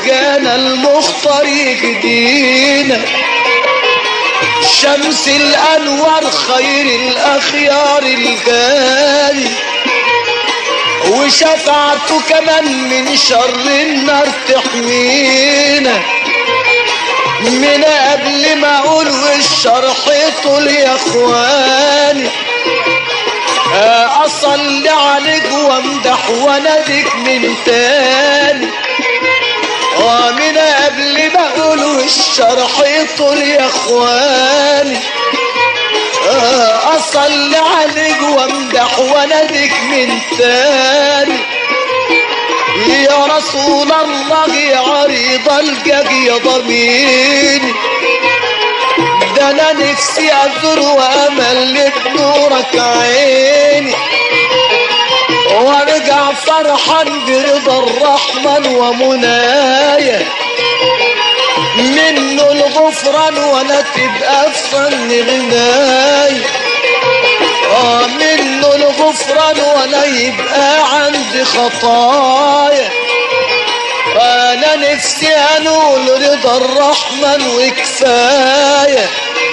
جانا المختار يهدينا شمس الانوار خير الاخيار الجاري وشفاعته كمان من شر النار تحمينا من قبل ما اقول والشرح طول يا اخواني اصلي عليك وامدح واناديك من تاني ومن قبل ما اقول والشرح طول يا اخواني اصلي عليك وامدح واناديك من تاني يا رسول الله يا عريض الجاج يا ضميري ده انا نفسي ازور وامل بنورك عيني وارجع فرحان برضا الرحمن ومنايا منه الغفران ولا تبقى في فن غنايا اه منه الغفران ولا يبقى عندي خطايا انا نفسي انول رضا الرحمن وكفايه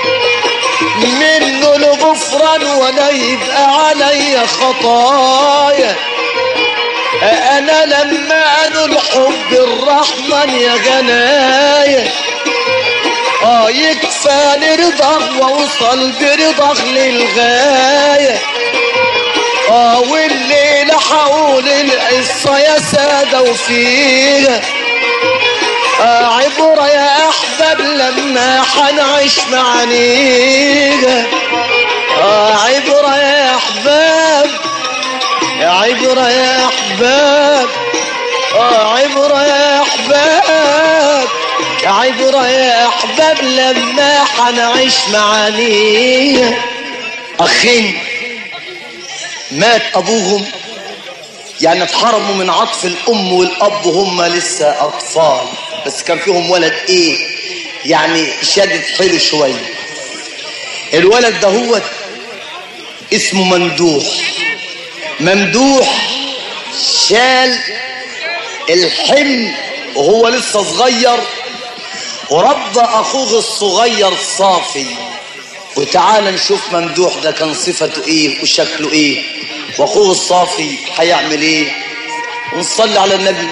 منه الغفران ولا يبقى علي خطايا انا لما انول حب الرحمن يا جنايا اه يكفاني رضاه واوصل برضاه للغايه اه والليلة حول القصة يا سادة وفيها آه عبرة يا أحباب لما حنعيش معانيها آه عبرة يا أحباب يا عبرة يا أحباب آه عبرة يا أحباب يا عبرة يا أحباب لما حنعيش معانيها أخين مات ابوهم يعني اتحرموا من عطف الام والاب وهم لسه اطفال بس كان فيهم ولد ايه يعني شادد حلو شويه الولد ده هو اسمه ممدوح ممدوح شال الحمل وهو لسه صغير وربى اخوه الصغير صافي وتعال نشوف ممدوح ده كان صفته ايه وشكله ايه واخوه الصافي هيعمل ايه ونصلي على النبي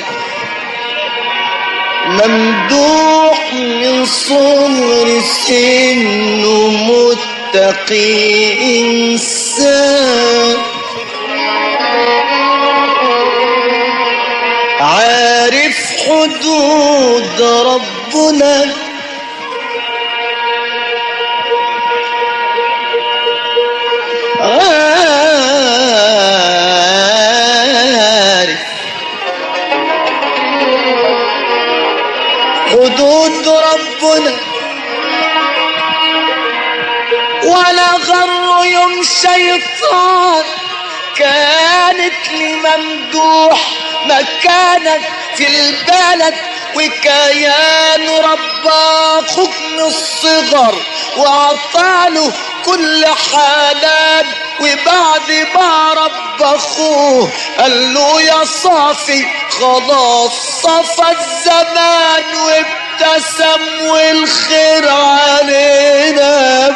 ممدوح من صغر سنه متقي انسان عارف حدود ربنا عارف حدود ربنا ولا غر يوم شيطان كانت لممدوح مكانك في البلد وكيان رباه حكم الصغر وعطاله كل حالات وبعد ما رب اخوه قال له يا صافي خلاص صفى الزمان وابتسم والخير علينا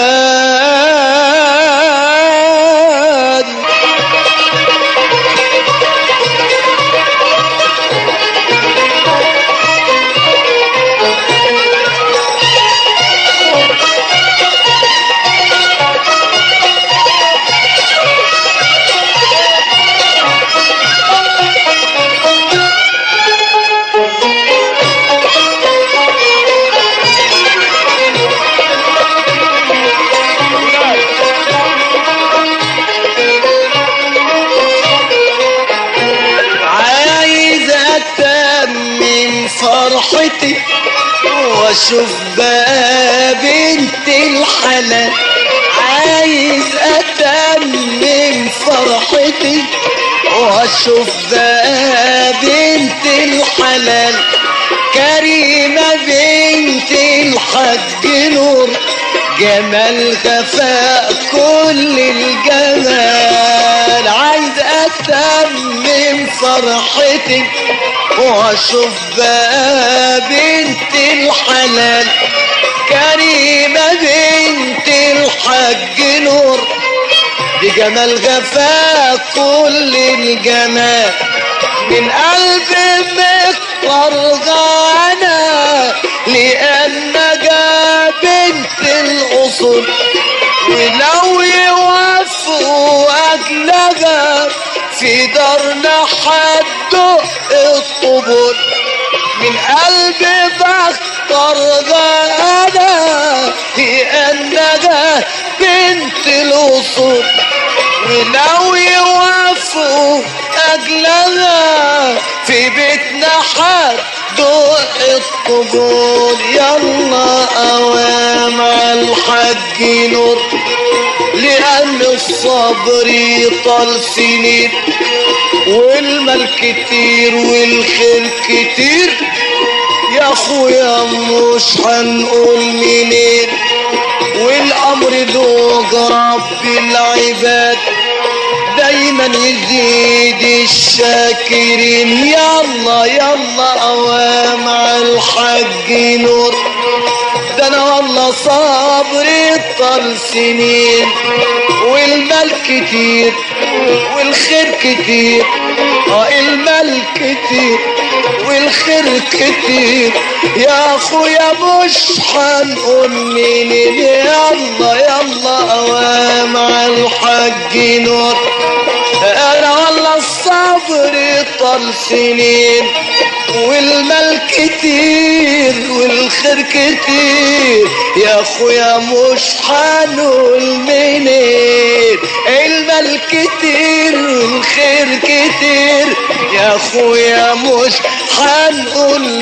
بان عايز اتمم فرحتي واشوف بقى بنت الحلال عايز اتمم فرحتي واشوف بقى بنت الحلال كريمة بنت الحج نور جمال غفاء كل الجمال عايز اتمم فرحتي فرحتي واشوف بقى بنت الحلال كريمة بنت الحاج نور بجمال غفاك كل الجمال من قلب مقرغانا لأن جا بنت الأصول ولو يوفوا أجلها في دارنا حد الطبول من قلب بختار غانا لأنها بنت الأصول ولو يوفوا أجلها في بيتنا حد الطبول يلا أوام الحج نور لأن الصبر يطال سنين والمال كتير والخير كتير يا اخويا مش هنقول منين والامر ذوق رب العباد دايما يزيد الشاكرين يلا يلا اوام الحج نور ده انا والله صبري طال سنين والمال كتير والخير كتير اه المال كتير والخير كتير يا اخويا مش هنقول منين يلا يلا اوام الحج نور انا والله الصبر طال سنين والمال كتير والخير كتير يا اخويا مش هنقول منين المال كتير والخير كتير يا اخويا مش هنقول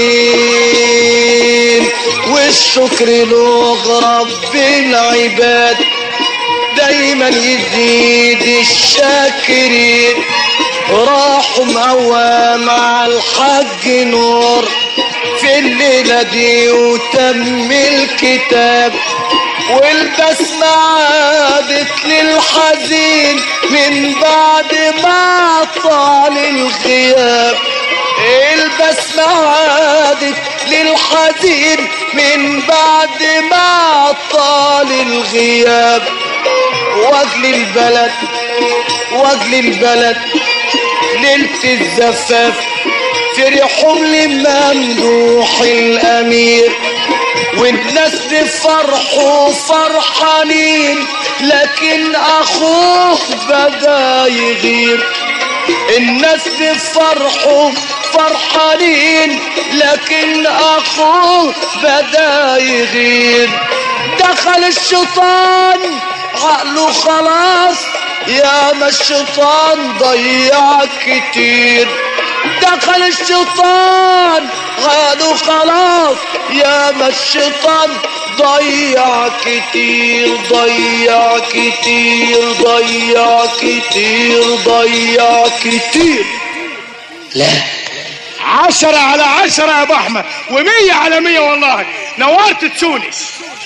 منين والشكر له رب العباد دايما يزيد الشاكرين راحوا مقوى مع الحج نور في الليلة دي وتم الكتاب والبسمة عادت للحزين من بعد ما طال الغياب البسمة عادت للحزين من بعد ما طال الغياب واجل البلد واجل البلد ليلة الزفاف فرحهم لممدوح الأمير والناس بفرحوا فرحانين لكن أخوه بدا يغير الناس بفرحوا فرحانين لكن أخوه بدا يغير دخل الشيطان عقله خلاص يا ما الشيطان ضيع كتير دخل الشيطان قالوا خلاص يا ما الشيطان ضيع كتير ضيع كتير ضيع كتير ضيع كتير لا عشرة على عشرة يا ابو احمد ومية على مية والله نورت تونس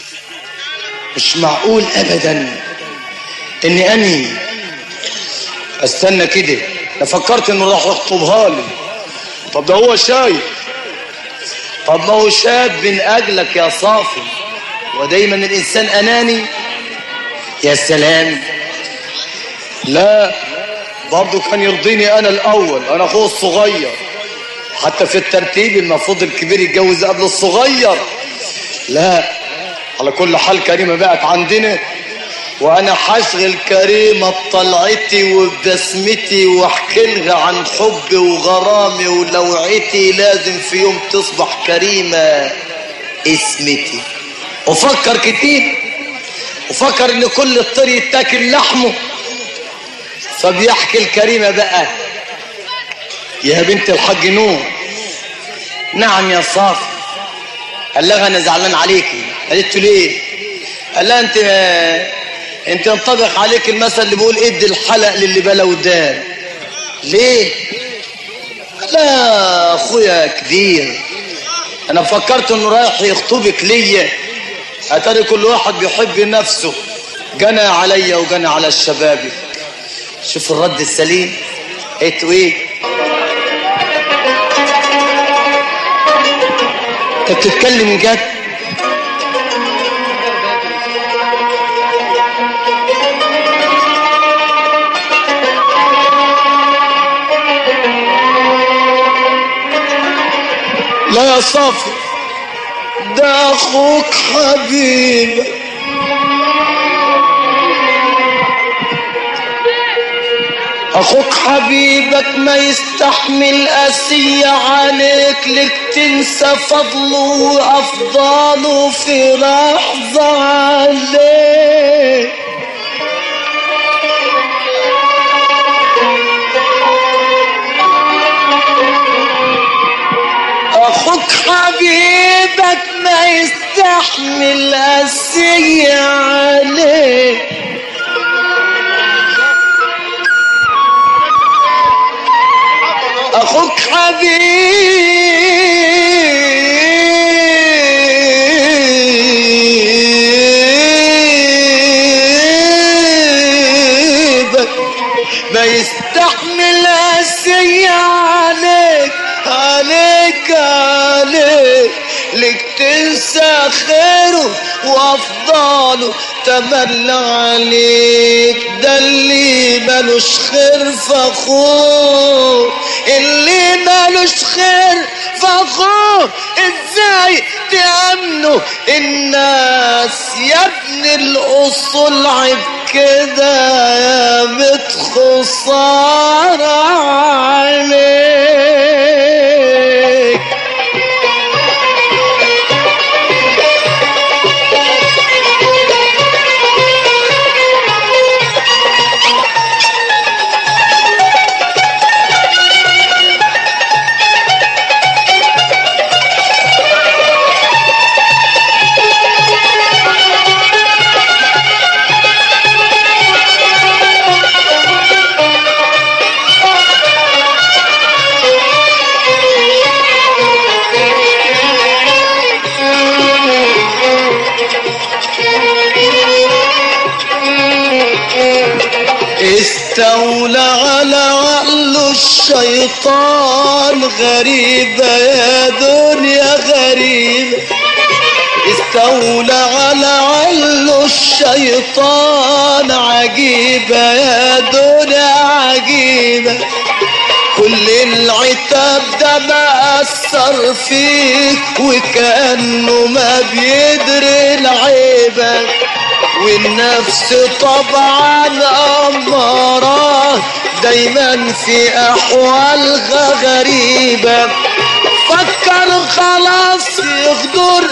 مش معقول ابدا اني اني استنى كده انا فكرت انه راح يخطبها لي طب ده هو شايف طب ما هو شاب من اجلك يا صافي ودايما الانسان اناني يا سلام لا برضه كان يرضيني انا الاول انا اخوه الصغير حتى في الترتيب المفروض الكبير يتجوز قبل الصغير لا على كل حال كريمه بقت عندنا وانا هشغل كريمه بطلعتي وبسمتي واحكي لها عن حبي وغرامي ولوعتي لازم في يوم تصبح كريمه اسمتي وفكر كتير وفكر ان كل الطير يتاكل لحمه فبيحكي الكريمه بقى يا بنت الحاج نور نعم يا صافي قال لها انا زعلان عليكي قالت له ليه قال لها انت انت ينطبق عليك المثل اللي بيقول ادي الحلق للي بلا ودان ليه لا اخويا كبير انا فكرت انه رايح يخطبك ليا اتاري كل واحد بيحب نفسه جنى عليا وجنى على الشباب شوف الرد السليم قلت ايه انت بتتكلم جد لا يا صافي ده اخوك حبيبك اخوك حبيبك ما يستحمل اسية عليك لك تنسى فضله وافضاله في لحظة عليك اخوك حبيبك ما يستحمل اسية عليك اخوك حبيبك ما يستحمل اسية عليك عليك عليك لك تنسى خيره وافضاله تملى عليك ده اللي ملوش خير فخور اللي ملوش خير فخور ازاي تأمنوا الناس يا ابن الاصول عيب كده يا بيت خسارة عليك استولى على عقله الشيطان غريبة يا دنيا غريبة استولى على عقله الشيطان عجيبة يا دنيا عجيبة كل العتاب ده ما أثر فيك وكأنه ما بيدري العيبة والنفس طبعا أمارة دايما في أحوالها غريبة فكر خلاص يغدر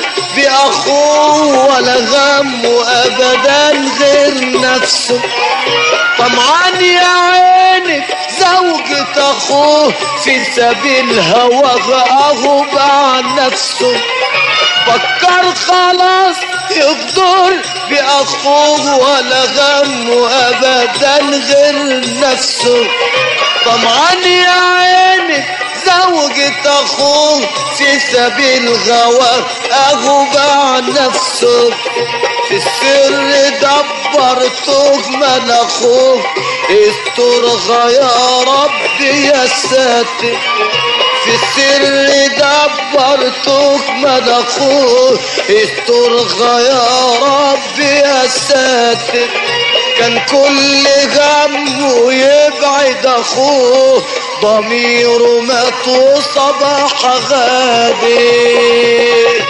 بأخوه ولا غمه أبدا غير نفسه طمعان يا عيني زوجة أخوه في سبيل هواه أهو عن نفسه فكر خلاص يغدر بأخوه ولا غمه أبدا غير نفسه طمعان يا عيني زوجة أخوه في سبيل غواه أغوب عن نفسه في السر دبرته من أخوه استرغى يا رب يا ساتر في السر دبرتك من اخوه استرغى يا رب يا ساتر كان كل همه يبعد اخوه ضميره مات وصباح غادر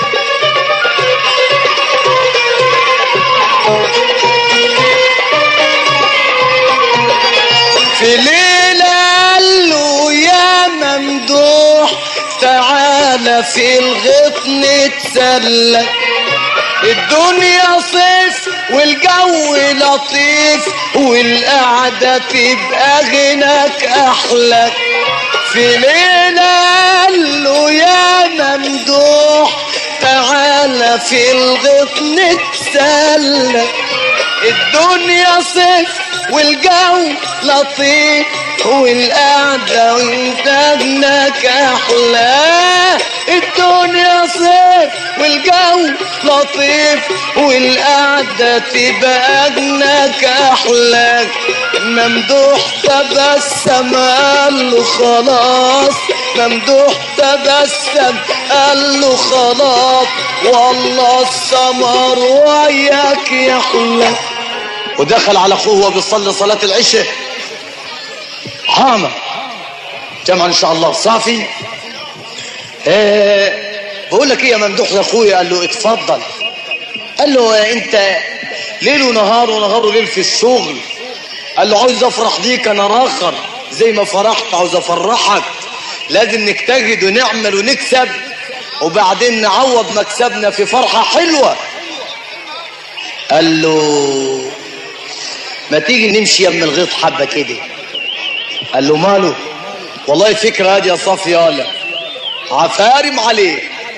في ليلة قال له يا ممدوح تعالى في الغيط نتسلى الدنيا صيف والجو لطيف والقعدة تبقى غناك أحلى في ليلة قال له يا ممدوح تعالى في الغيط نتسلى الدنيا صيف والجو لطيف والقعدة وانت ابنك احلى الدنيا صيف والجو لطيف والقعدة تبقى أجنك أحلى ممدوح تبسم قال له خلاص ممدوح تبسم قال له خلاص والله السمر وياك يحلى ودخل على اخوه وهو بيصلي صلاة العشاء حامة جمع ان شاء الله صافي ايه بقول لك ايه يا ممدوح يا اخويا قال له اتفضل قال له انت ليل ونهار ونهار وليل في الشغل قال له عاوز افرح بيك انا راخر زي ما فرحت عاوز افرحك لازم نجتهد ونعمل ونكسب وبعدين نعوض مكسبنا في فرحة حلوة قال له ما تيجي نمشي يم الغيط حبة كده قال له ماله والله فكرة هادي يا صافي يالا عفارم عليه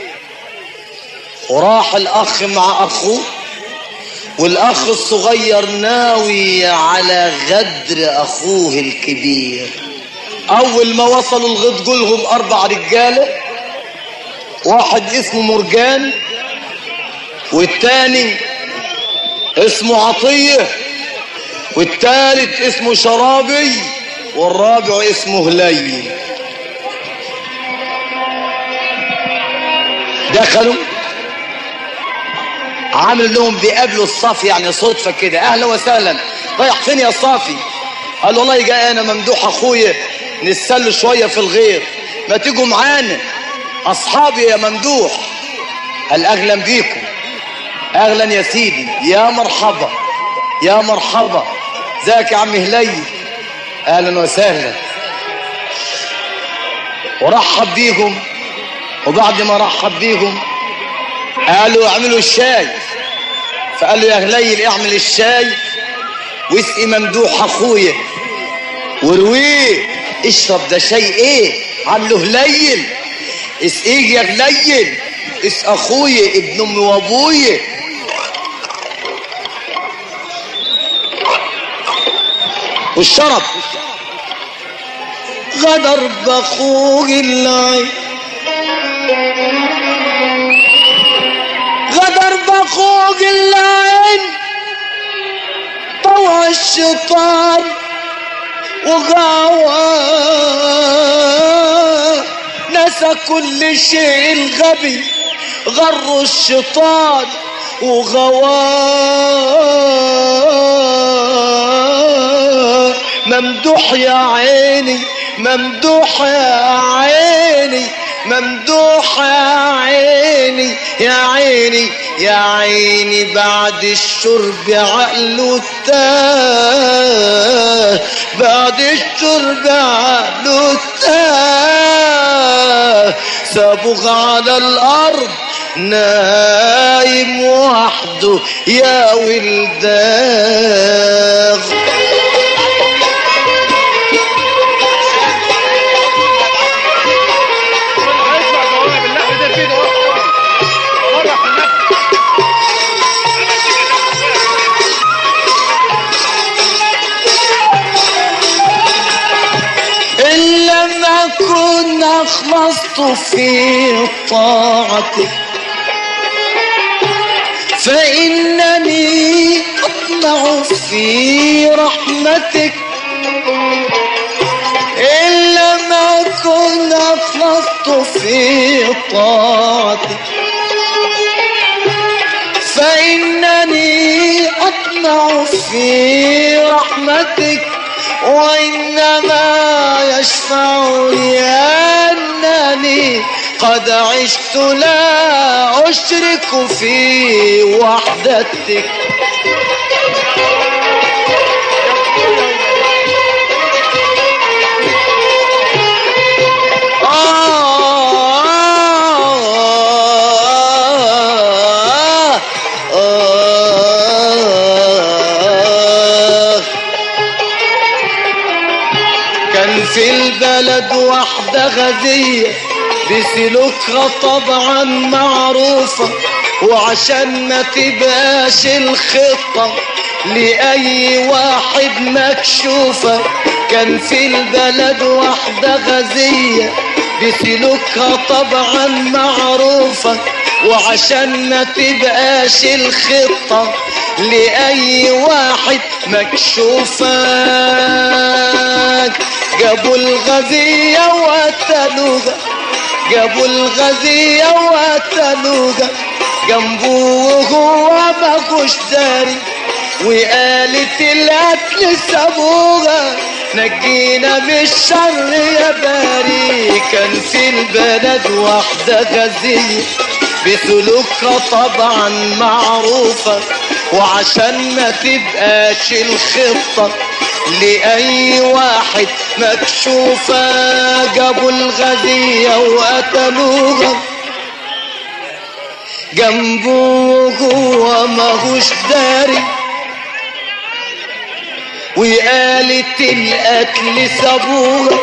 وراح الاخ مع اخوه والاخ الصغير ناوي على غدر اخوه الكبير اول ما وصلوا الغيط جولهم اربع رجاله واحد اسمه مرجان والتاني اسمه عطيه والتالت اسمه شرابي والرابع اسمه هليل دخلوا عامل لهم بيقابلوا الصافي يعني صدفة كده اهلا وسهلا رايح فين يا صافي قال والله جاي انا ممدوح اخويا نتسلوا شوية في الغير ما تيجوا معانا اصحابي يا ممدوح قال اهلا بيكم اهلا يا سيدي يا مرحبا يا مرحبا ازيك يا عم هليل اهلا وسهلا ورحب بيهم وبعد ما رحب بيهم قالوا اعملوا الشاي فقالوا يا هليل اعمل الشاي واسقي ممدوح اخويا ورويه اشرب ده شاي ايه عامله هليل اسقيه يا هليل اس اخويا ابن امي وابويا والشرب غدر باخوه اللعين غدر باخوه اللعين طوع الشيطان وغاوى نسى كل شيء الغبي غر الشيطان وغواه ممدوح يا عيني ممدوح يا عيني ممدوح يا عيني يا عيني يا عيني بعد الشرب عقله تاه بعد الشرب عقله تاه سابوه على الارض نايم وحده يا ولدان هيطلع جوانا بالله ده كده مرة في النفس إلا ما كنا خلصت في طاعتك فإنني أطمع في رحمتك إلا ما كنا خلصت في طاعتك فإنني أطمع في رحمتك وإنما يشفع لي أنني قد عشت لا أشرك في وحدتك آه آه كان في البلد واحدة غزية بسلوكها طبعا معروفة وعشان ما تبقاش الخطة لأي واحد مكشوفة كان في البلد واحدة غزية بسلوكها طبعا معروفة وعشان ما تبقاش الخطة لأي واحد مكشوفك جابوا الغزية وقتلوها جابوا الغزية وقتلوها جنبه وهو ماهوش داري وقالت القتل سابوها نجينا من الشر يا باري كان في البلد واحدة غزية بسلوكها طبعا معروفة وعشان ما تبقاش الخطة لأي واحد مكشوفة جابوا الغزية وقتلوها جنبه وهو ماهوش داري وقالت القتل سابوها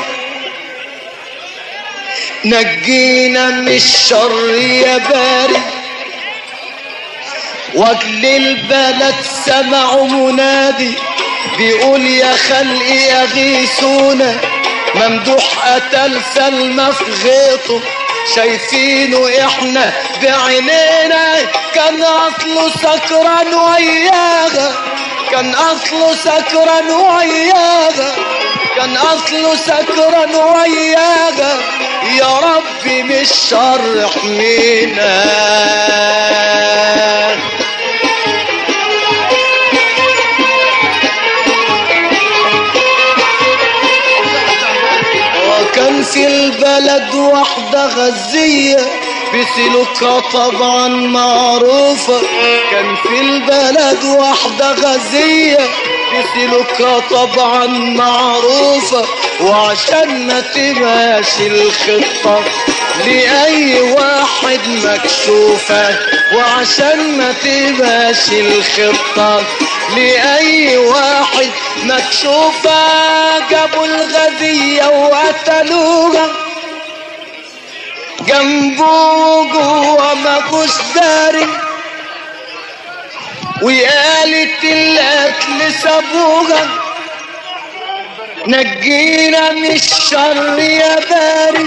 نجينا من الشر يا باري واجل البلد سمعوا منادي بيقول يا خلقي اغيثونا ممدوح قتل سلمى في غيطه شايفينه احنا بعينينا كان اصله سكران وياها كان اصله سكران وياها كان اصله سكران وياها يا ربي مش شر احمينا وكان في البلد واحدة غزية بسلوكها طبعا معروفة كان في البلد واحدة غزية بسلوكها طبعا معروفة وعشان ما تبقاش الخطة لأي واحد مكشوفة وعشان ما تبقاش الخطة لأي واحد مكشوفة جابوا الغزية وقتلوها جنبه جوه ماهوش داري وقالت القتل سابوها نجينا من الشر يا باري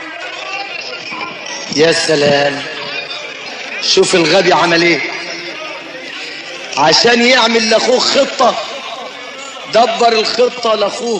يا سلام شوف الغبي عمل ايه عشان يعمل لاخوه خطة دبر الخطة لاخوه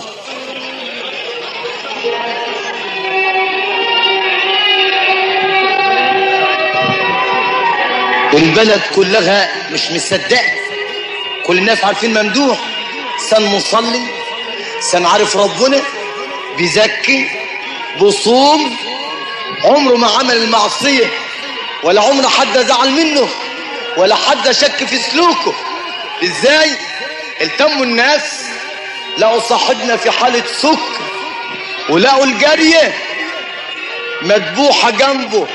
البلد كلها مش مصدقه كل الناس عارفين ممدوح سن مصلي سن عارف ربنا بيزكي بصوم عمره ما عمل المعصية ولا عمره حد زعل منه ولا حد شك في سلوكه ازاي التموا الناس لقوا صاحبنا في حالة سكر ولقوا الجارية مذبوحة جنبه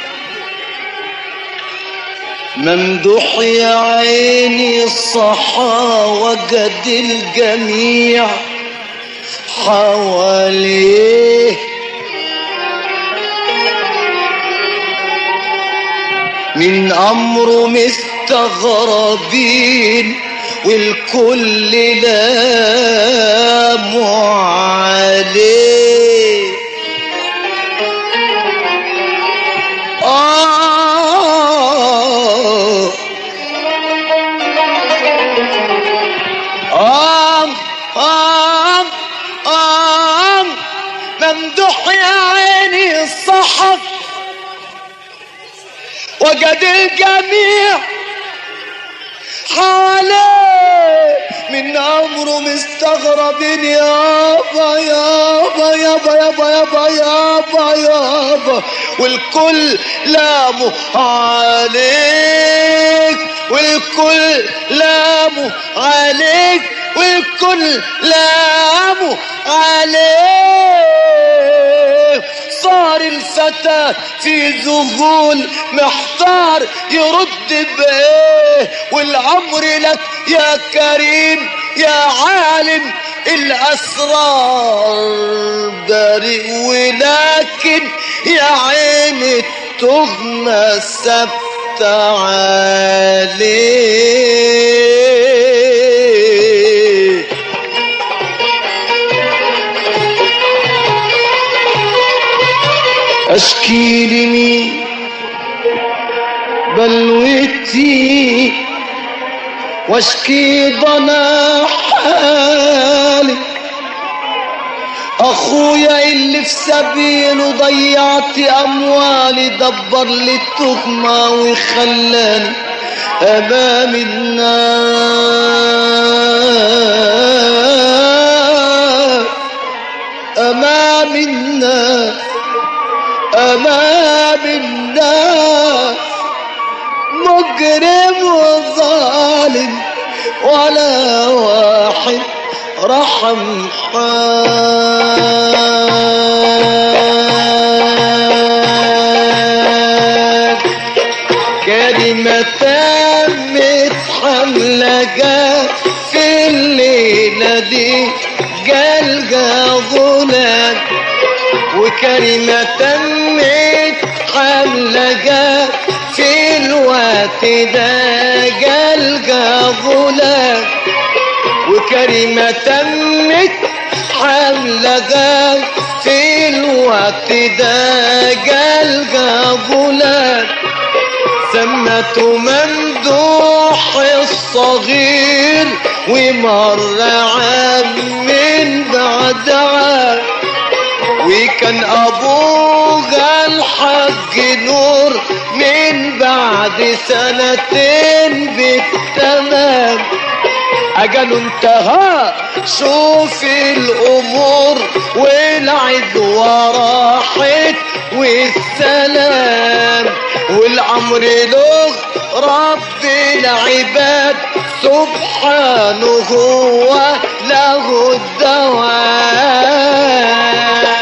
ممدوح يا عيني الصحا وجد الجميع حواليه من أمره مستغربين والكل لام عليه آه آم آم آم ممدوح يا عيني الصحف وجد الجميع حواليه من امره مستغربين يابا يابا يابا يابا يابا يابا يابا والكل لامه عليك والكل لامه عليك والكل لامه عليك صار الفتى في ذهول محتار يرد بايه والامر لك يا كريم يا عالم الاسرار بريء ولكن يا عين التهمة ثابتة عليه اشكي لمين بلوتي واشكي ضنا حالي اخويا اللي في سبيله ضيعت اموالي دبر لي التهمة وخلاني امام الناس امام الناس امام الناس مجرم وظالم ولا واحد رحم حال كلمة متحملة في الليلة دي جلجة ظلام وكلمة تمت حملة في الوقت ده جلجة ظلام وكلمة تمت حملة في الوقت ده جلجة ظلام سمته ممدوح الصغير ومر عام من بعد عام وكان ابوه الحاج نور من بعد سنتين بالتمام اجله انتهى شوف الامور والعدوى راحت والسلام والامر له رب العباد سبحانه هو له الدوام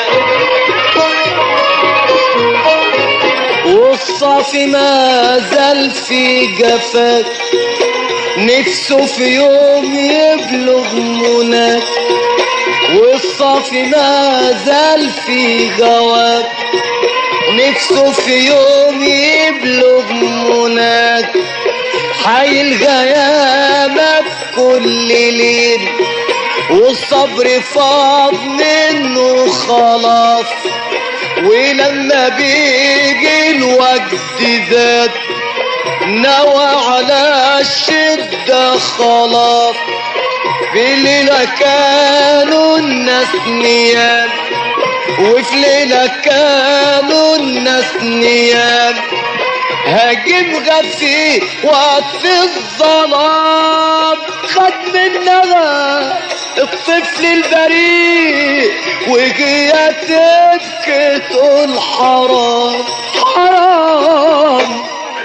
والصافي ما زال في جفاك نفسه في يوم يبلغ مناك والصافي ما زال في جواك نفسه في يوم يبلغ مناك حيلقى ياما بكل ليل والصبر فاض منه خلاص ولما بيجي الوقت ذات نوى على الشدة خلاص في ليلة كانوا الناس نيام وفي ليلة كانوا الناس نيام هاجم غفي وقت الظلام خد منها الطفل البريء وجيت تبكي تقول حرام حرام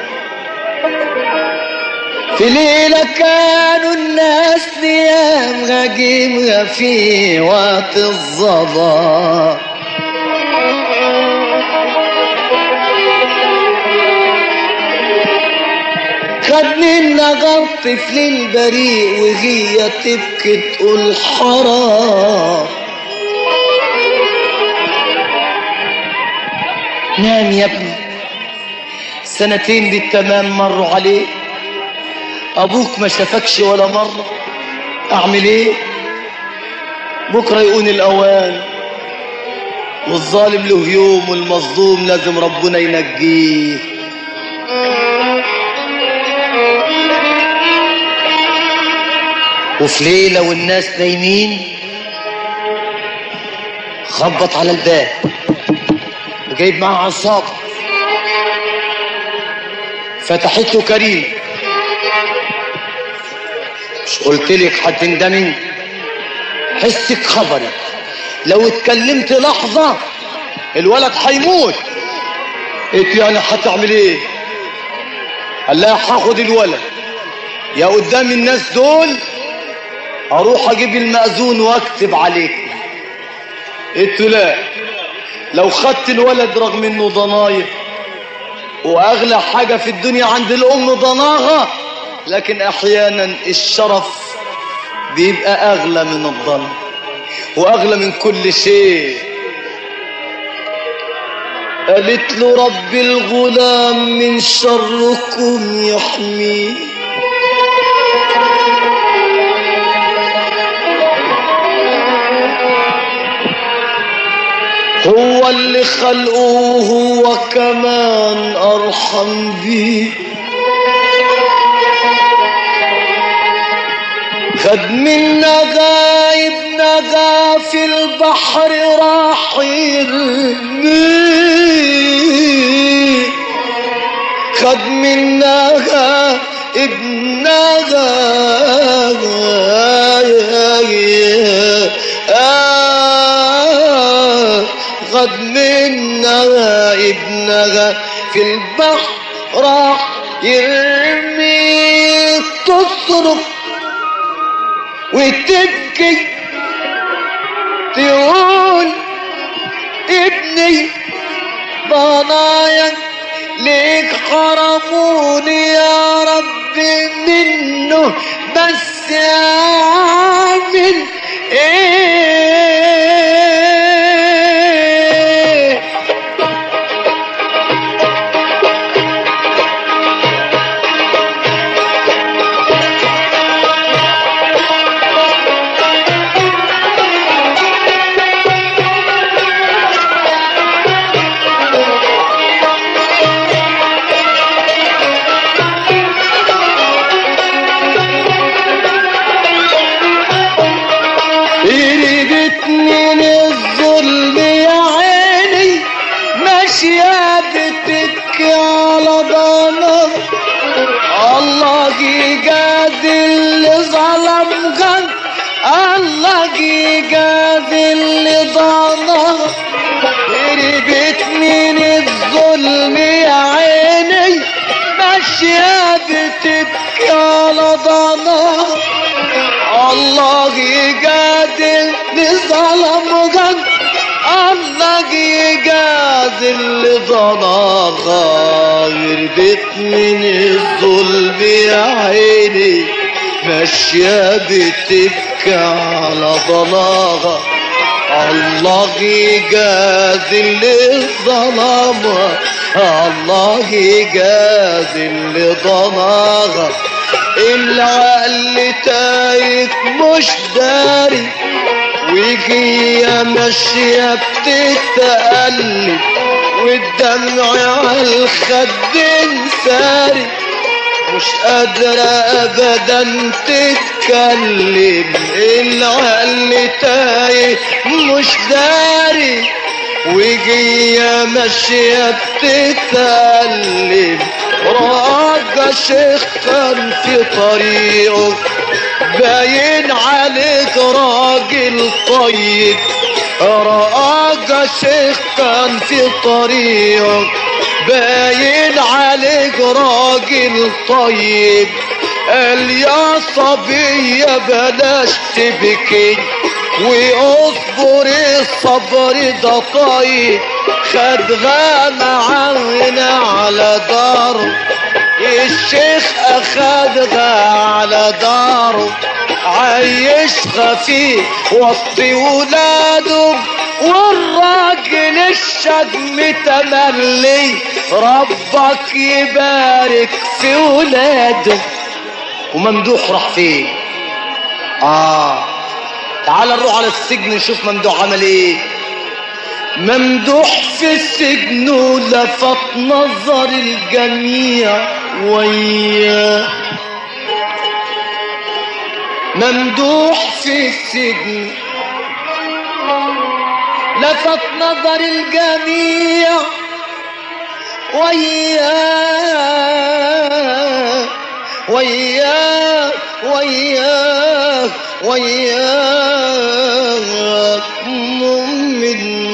في ليلة كانوا الناس نيام غاجمها في وقت الظلام خدني النغر طفل البريء وهي تبكي تقول حرام نام يا ابني سنتين بالتمام مروا عليك ابوك ما شافكش ولا مرة اعمل ايه بكرة يكون الاوان والظالم له يوم والمظلوم لازم ربنا ينجيه وفي ليلة والناس نايمين خبط على الباب وجايب معاه عصابة فتحت له كريم مش قلت لك هتندمي حسك خبري لو اتكلمت لحظة الولد هيموت قلت يعني هتعمل ايه قال لها هاخد الولد يا قدام الناس دول اروح اجيب المأذون واكتب عليك قلت لا لو خدت الولد رغم انه ضناير واغلى حاجة في الدنيا عند الام ضناها لكن احيانا الشرف بيبقى اغلى من الضن واغلى من كل شيء قالت له رب الغلام من شركم يحميه هو هو اللي خلقه هو كمان ارحم بيه خد منا غايب نجا في البحر راح يرميه خد منا غايب نجا خد منا غايب نجا في البحر راح يرميه تصرخ وتبكي تقول ابني ضنايا ليك حرموني يا رب منه بس اعمل ايه قربتني من الظلم يا عيني ماشية بتبكي على ضنر الله يجازي اللي ظلم جد الله يجازي اللي ضنر قربتني من الظلم يا عيني ماشية بتبكي على ضنر الله يجادل لظلم جد الله يجادل لظلمها غربت من الظلم يا عيني ماشية بتبكي على ضناها الله يجازل لظلمها الله يجازل لضناها العقل تايك مش داري وهي ماشية بتتقلب والدمع على الخدين ساري مش قادرة أبدا تتكلم العقل تايه مش داري وجية ماشية بتتقلب راجع شيخ كان في طريقه باين عليك راجل طيب راجع شيخ كان في طريقه باين عليك راجل طيب قال يا صبية بلاش تبكي واصبر الصبر ده طيب خد غامة عينا على داره الشيخ اخدها على داره عيشها فيه وسط ولاده والراجل الشجم تملي ربك يبارك في ولاده وممدوح راح فين اه تعال نروح على السجن نشوف ممدوح عمل ايه ممدوح في السجن ولفت نظر الجميع وياه ممدوح في السجن لفت نظر الجميع وياه وياه وياه وياه مؤمن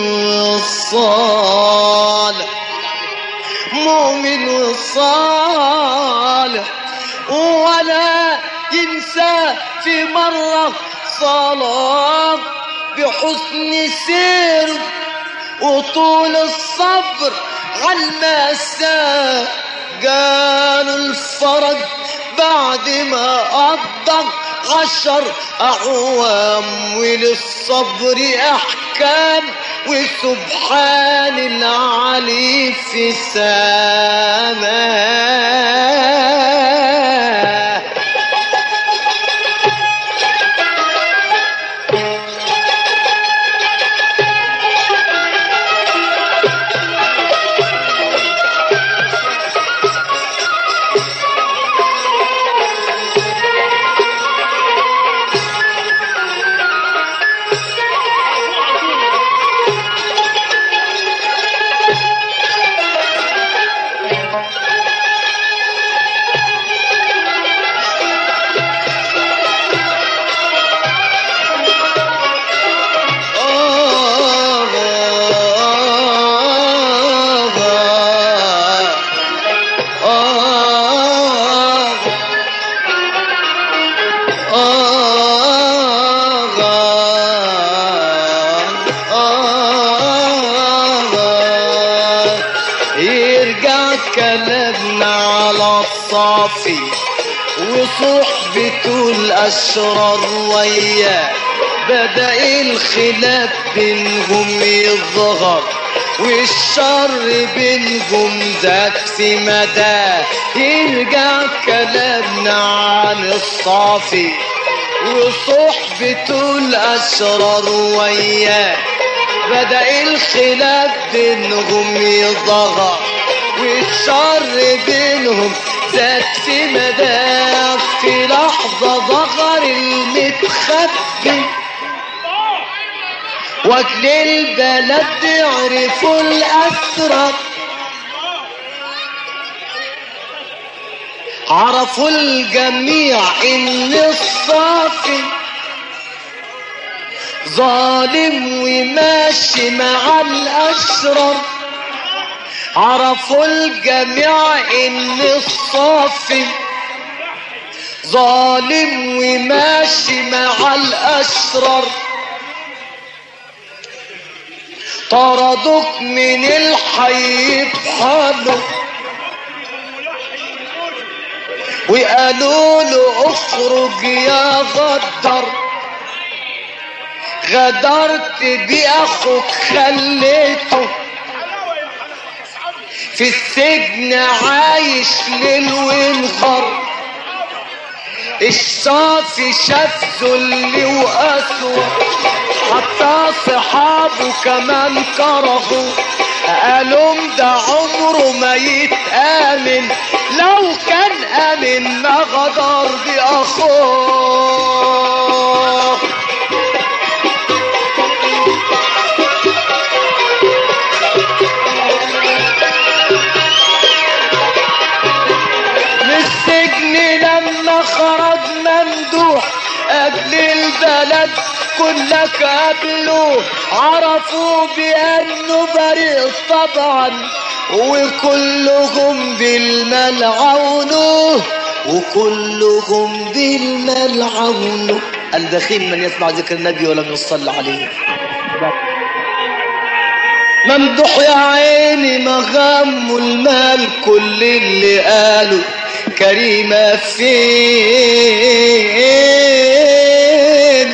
الصالح مؤمن الصالح ولا ينسى في مرة صلاة بحسن سير وطول الصبر على المأساة قالوا الفرج بعد ما قضى عشر أعوام وللصبر أحكام وسبحان العلي في سماه الصافي وصحبته الأشرار وياه بدأ الخلاف بينهم يظهر والشر بينهم زاد في مدى يرجع كلامنا عن الصافي وصحبته الأشرار وياه بدأ الخلاف بينهم يظهر والشر بينهم زاد في مدى في لحظة ظهر المتخبي واجل البلد عرفوا الأسرار عرفوا الجميع ان الصافي ظالم وماشي مع الاشرار عرفوا الجميع ان الصافي ظالم وماشي مع الاشرار طردوك من الحي بحاله وقالوا له اخرج يا غدر غدرت باخوك خليته في السجن عايش ليل ونهار الصافي شاف ذل وقسوة حتى صحابه كمان كرهوا قالوا ده عمره ما يتآمن لو كان آمن ما غدر بأخوه من السجن لما خرج ممدوح قبل البلد كلك قبله عرفوا بأنه بريء طبعا وكلهم بالمال عونه وكلهم بالمال عونه البخيل من يسمع ذكر النبي ولم يصلى عليه ممدوح يا عيني ما غموا المال كل اللي قالوا كريمة فين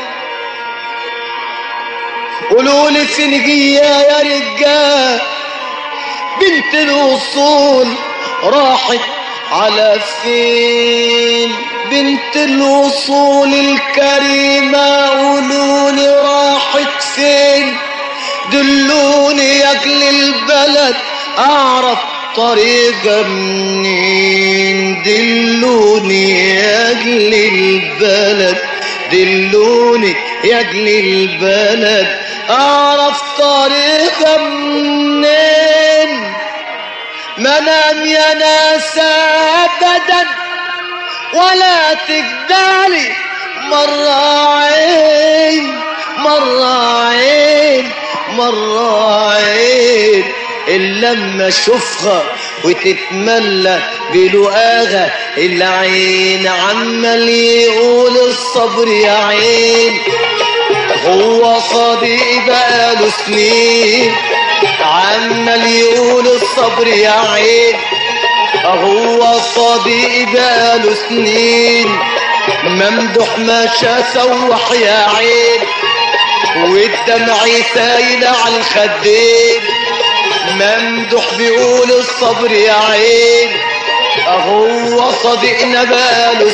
قولوا لي فين جيا يا رجال بنت الوصول راحت على فين بنت الوصول الكريمة قولوا لي راحت فين دلوني يا اجل البلد اعرف طريقة منين دلوني يا اجل البلد دلوني يا اجل البلد اعرف طريقة منين ما نام يا ناس ابدا ولا تجدالي مرة عين مرة عين مرة عين إلا لما اشوفها وتتملى بلقاها العين عمال يقول الصبر يا عين هو صديق بقاله سنين عمال يقول الصبر يا عين هو صديق بقاله سنين ممدوح ما سوح يا عين والدمع سايل على الخدين ممدوح بيقول الصبر يا عين هو صديقنا بقاله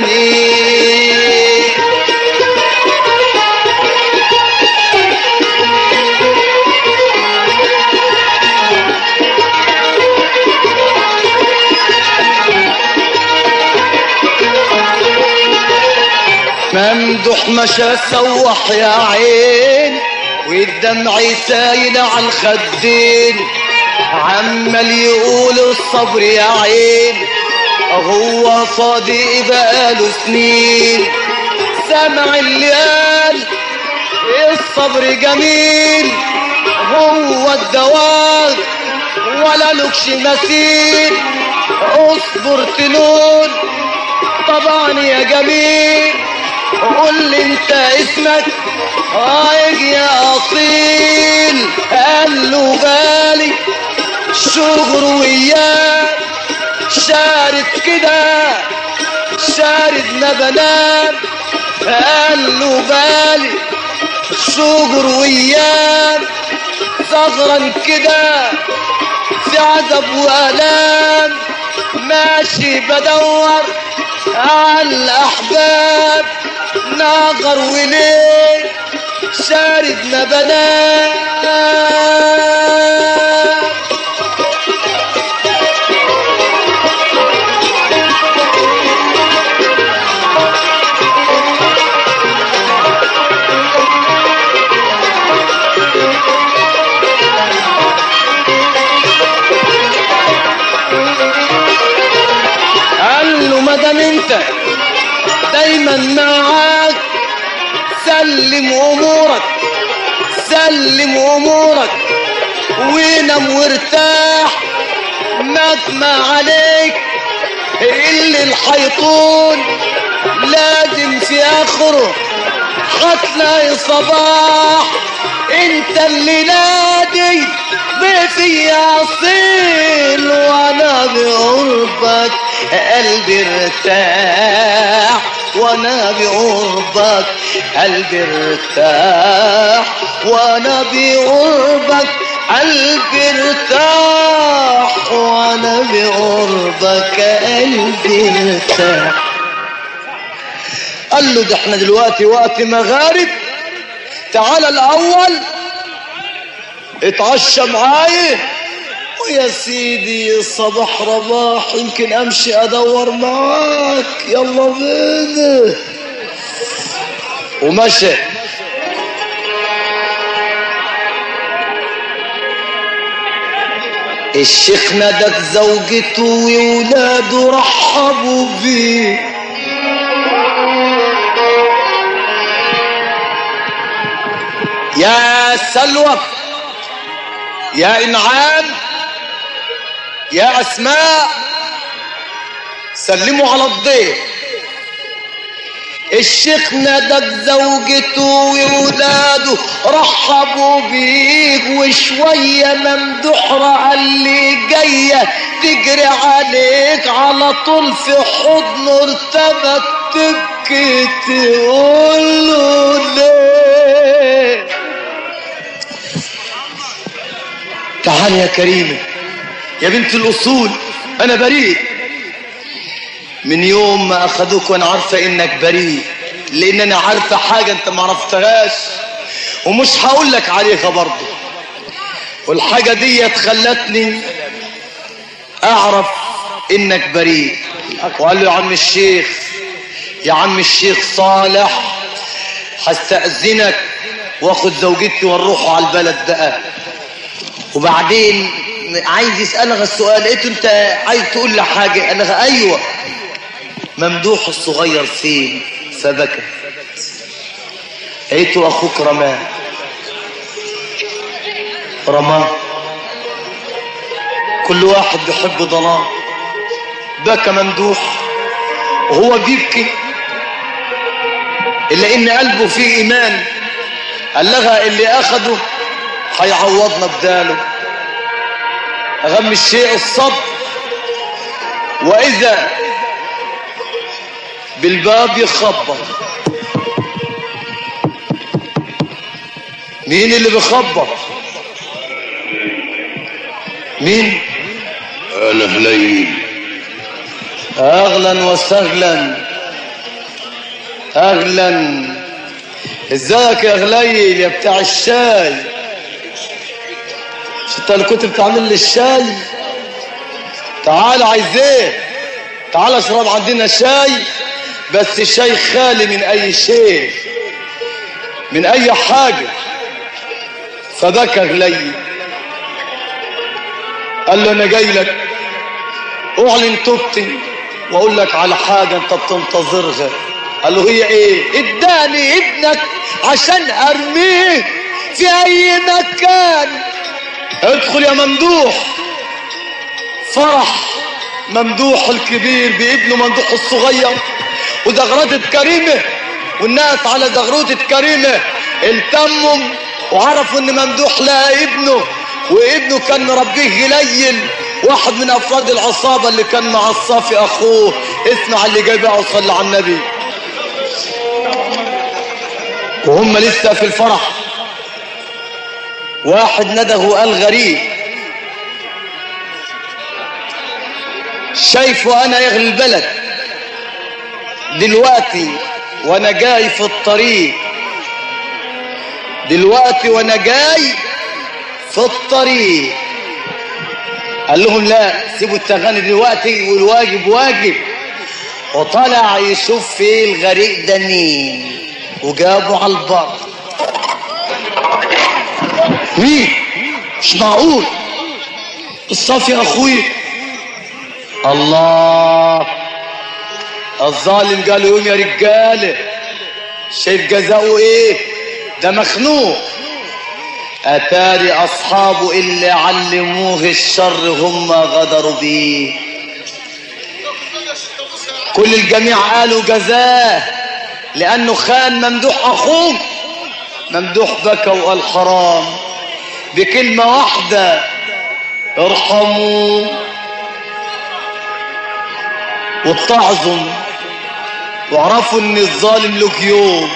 سنين ممدوح مشى سوح يا عين والدمع سايل على الخدين عمال يقول الصبر يا عين هو صديق بقاله سنين سمع اللي قال الصبر جميل هو الدواء ولا لكش مثيل اصبر تنون طبعا يا جميل قول لي انت اسمك رايق يا اصيل قال له غالي شغر وياه شارد كده شارد ما بنام قال له بالي شجر ويام صغرا كده في عذب والام ماشي بدور على الاحباب ناغر وليل شارد ما بنام قال له ما دام انت دايما معاك سلم امورك سلم امورك ونام وارتاح مهما عليك اللي الحيطون لازم في اخره هتلاقي صباح انت اللي نادي ضيفي يا اصيل وانا بقربك قلبي ارتاح وانا بقربك قلبي ارتاح وانا بقربك قلبي ارتاح وانا بقربك قلبي ارتاح قال له ده احنا دلوقتي وقت مغارب تعالى الاول اتعشى معايا ويا سيدي صباح رباح يمكن امشي ادور معاك يلا بينا ومشى الشيخ نادت زوجته وولاده رحبوا بيه يا سلوى يا انعام يا اسماء سلموا على الضيف الشيخ نادت زوجته وولاده رحبوا بيه وشوية ممدوح رأى اللي جاية تجري عليك على طول في حضنه ارتبت تبكي تقول له ليه تعال يا كريمة يا بنت الأصول أنا بريء من يوم ما أخذوك وأنا عارفة إنك بريء لأن أنا عارفة حاجة أنت ما عرفتهاش ومش هقول لك عليها برضه والحاجة دي خلتني أعرف إنك بريء وقال له يا عم الشيخ يا عم الشيخ صالح هستأذنك واخد زوجتي ونروحوا على البلد بقى وبعدين عايز يسألها السؤال لقيته انت عايز تقول لي حاجة قال لها ايوه ممدوح الصغير فين فبكى لقيته اخوك رماه رماه كل واحد بيحب ضناه بكى ممدوح وهو بيبكي الا ان قلبه فيه ايمان قال لها اللي اخده هيعوضنا بداله اهم الشيء الصبر واذا بالباب يخبط مين اللي بيخبط مين انا هليل اهلا وسهلا اهلا ازيك يا غليل يا بتاع الشاي مش انت اللي كنت بتعمل لي الشاي تعال عايز ايه تعال اشرب عندنا شاي بس شاي خالي من اي شيء من اي حاجة فبكى غليل قال له انا جاي لك اعلن توبتي واقول لك على حاجة انت بتنتظرها قال له هي ايه اداني ابنك عشان ارميه في اي مكان ادخل يا ممدوح فرح ممدوح الكبير بابنه ممدوح الصغير وزغرتة كريمة والناس على زغروتة كريمة التموا وعرفوا ان ممدوح لها ابنه وابنه كان مربيه قليل واحد من افراد العصابة اللي كان مع الصافي اخوه اسمع اللي جاي بقى وصلى على النبي وهم لسه في الفرح واحد نده وقال غريب شايفه انا يغلي البلد دلوقتي وانا جاي في الطريق دلوقتي وانا جاي في الطريق قال لهم لا سيبوا التغني دلوقتي والواجب واجب وطلع يشوف في الغريق ده مين وجابه على البر مين مش معقول الصافي اخوي الله الظالم قال له يوم يا رجاله شايف جزاؤه ايه ده مخنوق اتاري اصحابه اللي علموه الشر هم غدروا بيه كل الجميع قالوا جزاه لانه خان ممدوح اخوه ممدوح بكى وقال حرام بكلمه واحده ارحموا واتعظم واعرفوا ان الظالم له يوم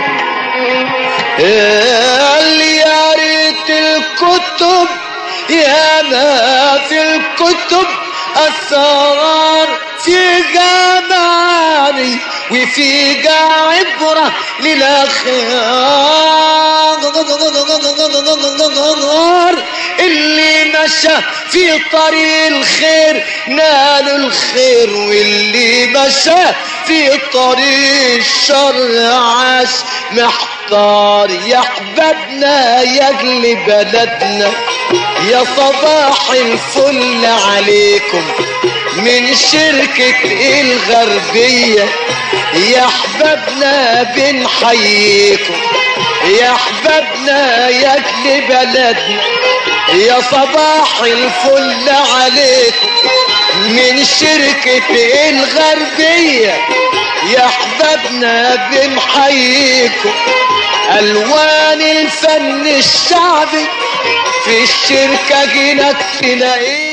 اللي يا ريت الكتب يا ما في الكتب اسرار في جمالي وفي عبرة للأخيار اللي مشى في طريق الخير نال الخير واللي مشى في طريق الشر عاش محتار يا احبابنا يا اجل بلدنا يا صباح الفل عليكم من شركة الغربية يا احبابنا بنحييكم يا احبابنا يا اجل بلدنا يا صباح الفل عليكم من شركة الغربية يا احبابنا بنحييكم الوان الفن الشعبي في الشركة جينك تلاقيه